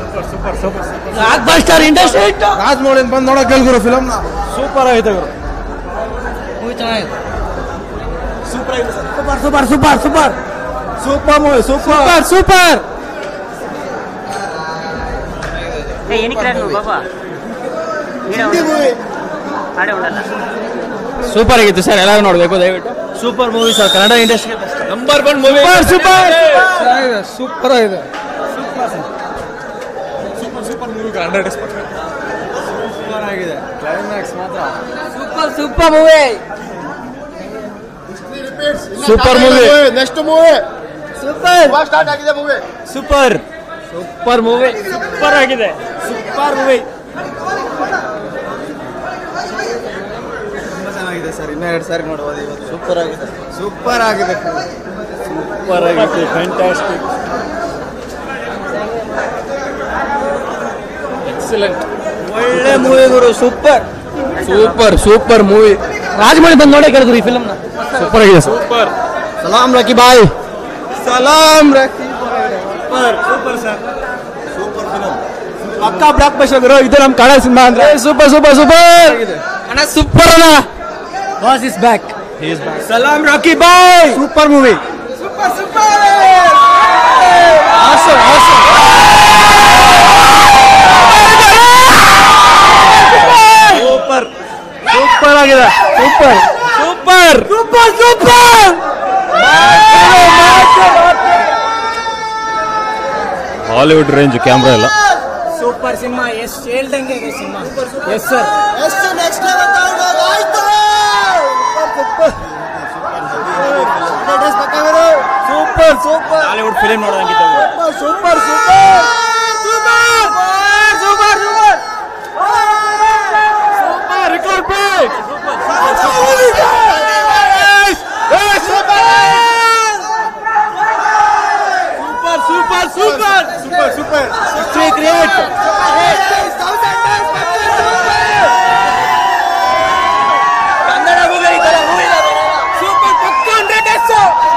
block buster industry Rajamouli ಬಂದು ನೋಡಕ್ ಗುರು film super ಆಗಿದೆ ಗುರು ಮೂವಿ ಚೆನ್ನಾಗಿದೆ super super super super super movie super super super ಆಗಿತ್ತು ಸರ್ ಎಲ್ಲರೂ ನೋಡಬೇಕು ದಯವಿಟ್ಟು super movie sir Kannada industry number one movie super ಚೆನ್ನಾಗಿದೆ ಸೂಪರ್ ಆಗಿದೆ ಸೂಪರ್ ಆಗಿದೆ ಕ್ಲೈಮ್ಯಾಕ್ಸ್ ಮಾತ್ರ super super movie super movie next movie super start ಆಗಿದೆ movie super super movie super ಆಗಿದೆ ಸೂಪರ್ ಮೂವಿ ಚೆನ್ನಾಗಿದೆ ಸರ್ ಇನ್ನೂ ಎರಡು ಸಾರಿ ನೋಡ್ಬೋದು ಇವತ್ತು ಸೂಪರ್ ಆಗಿದೆ ಸೂಪರ್ ಆಗಿದೆ ಸೂಪರ್ ಆಗಿದೆ ಫ್ಯಾಂಟಾಸ್ಟಿಕ್ ಎಕ್ಸಲೆಂಟ್ ಒಳ್ಳೆ ಮೂವಿ ಗುರು super super super movie Rajamouli ಬಂದು ನೋಡೇ ಕೇಳಿದ್ರು ಈ ಫಿಲ್ಮ್ನ ಸೂಪರ್ ಆಗಿದೆ ಸೂಪರ್ ಸಲಾಮ್ ರಕಿ ಬಾಯ್ ಸಲಾಮ್ ರಕಿ ಅಕ್ಕ ಬ್ಲಾಕ್ ಬಸ್ಟರ್ ಗುರು ಇದು ನಮ್ಮ ಕನ್ನಡ ಸಿನಿಮಾ ಅಂದ್ರೆ ಸೂಪರ್ ಸೂಪರ್ ಸೂಪರ್ ಅಣ್ಣ ಸೂಪರ್ ಅಣ್ಣ ಬಾಸ್ ಇಸ್ ಬ್ಯಾಕ್ ಸಲಾಮ್ ರಾಕಿ ಬಾಯ್ super movie super super awesome awesome super super ಆಗಿದೆ super super super super Hollywood range camera ಎಲ್ಲ ಸೂಪರ್ ಸಿನಿಮಾ ಎಷ್ಟು ಹೇಳ್ದಂಗೆ ಇದೆ ಸಿನಿಮಾ ಎಸ್ ಸರ್ ಎಷ್ಟು ನೆಕ್ಸ್ಟ್ ಆಯ್ತು ಸೂಪರ್ ಸೂಪರ್ ಹಾಲಿವುಡ್ ಫಿಲ್ಮ್ ನೋಡೋದಂಗಿತ್ತು super super super super super record break super super super super super history create Kannada movie ಈ ತರ movie super ಪಕ್ಕ ಹಂಡ್ರೆಡ್ ಎಸ್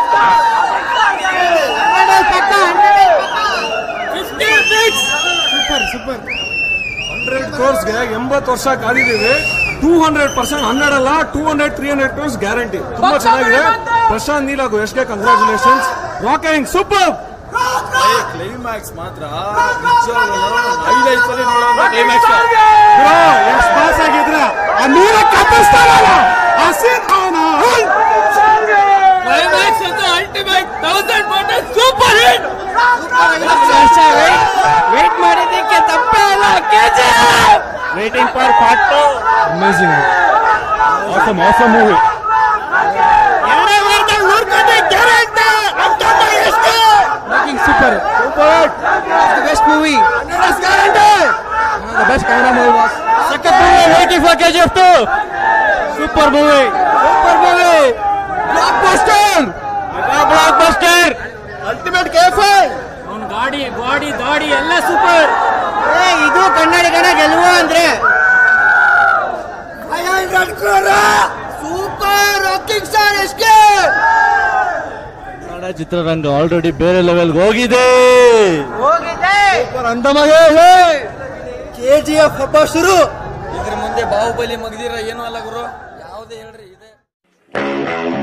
ಹಂಡ್ರೆಡ್ ಕ್ರೋರ್ಸ್ಗೆ ಎಂಬತ್ತು ವರ್ಷ ಕಾದಿದ್ದೀವಿ ಟೂ ಹಂಡ್ರೆಡ್ ಪರ್ಸೆಂಟ್ ಹಂಡ್ರೆಡ್ ಅಲ್ಲ two hundred three hundred crores guarantee ತುಂಬಾ ಚೆನ್ನಾಗಿದೆ ಪ್ರಶಾಂತ್ ನೀಲಾಗು ಎಷ್ಟೇ ಕಂಗ್ರಾಚುಲೇಷನ್ಸ್ ರಾಕಿಂಗ್ ಸೂಪರ್ ಕ್ಲೈಮ್ಯಾಕ್ಸ್ ಮಾತ್ರ ಕ್ಲೈಮ್ಯಾಕ್ಸ್ ಎಷ್ಟು ಪಾಸ್ ಆಗಿದ್ರ ಆ ನೀರ ಕಾಪಿಸ್ತಾರಲ್ಲ ಆ scene ಅವನ ಕ್ಲೈಮ್ಯಾಕ್ಸ್ ಅಂತೂ ultimate thousand percent super hit wait ಮಾಡಿದ್ದಕ್ಕೆ ತಪ್ಪೇ ಇಲ್ಲ KGF waiting for part two amazing awesome awesome movie ಎರಡೇ ವಾರದಲ್ಲಿ ನೋಡ್ಕೊಂಡೆ ಗ್ಯಾರಂಟಿ ಎಷ್ಟು super super best movie guarantee the best Kannada movie was ಸಖತ್ movie waiting for KGF two super movie super movie blockbuster blockbuster ultimate ಕೆಫೆ ಅವ್ನ ಗಾಡಿ body ದಾಡಿ ಎಲ್ಲ super ಇದು ಕನ್ನಡಿಗನ ಗೆಲುವು ಅಂದ್ರೆ ಸೂಪರ್ ರಾಕಿಂಗ್ ಸ್ಟಾರ್ ಎಸ್ಕೆ ಕನ್ನಡ ಚಿತ್ರರಂಗ ಆಲ್ರೆಡಿ ಬೇರೆ ಲೆವೆಲ್ಗೆ ಹೋಗಿದೆ ಕೆ ಜಿ ಎಫ್ ಹಬ್ಬ ಶುರು ಇದ್ರ ಮುಂದೆ ಬಾಹುಬಲಿ ಮಗದಿರ ಏನು ಅಲ್ಲ ಗುರು ಯಾವುದೇ ಹೇಳ್ರಿ ಇದೆ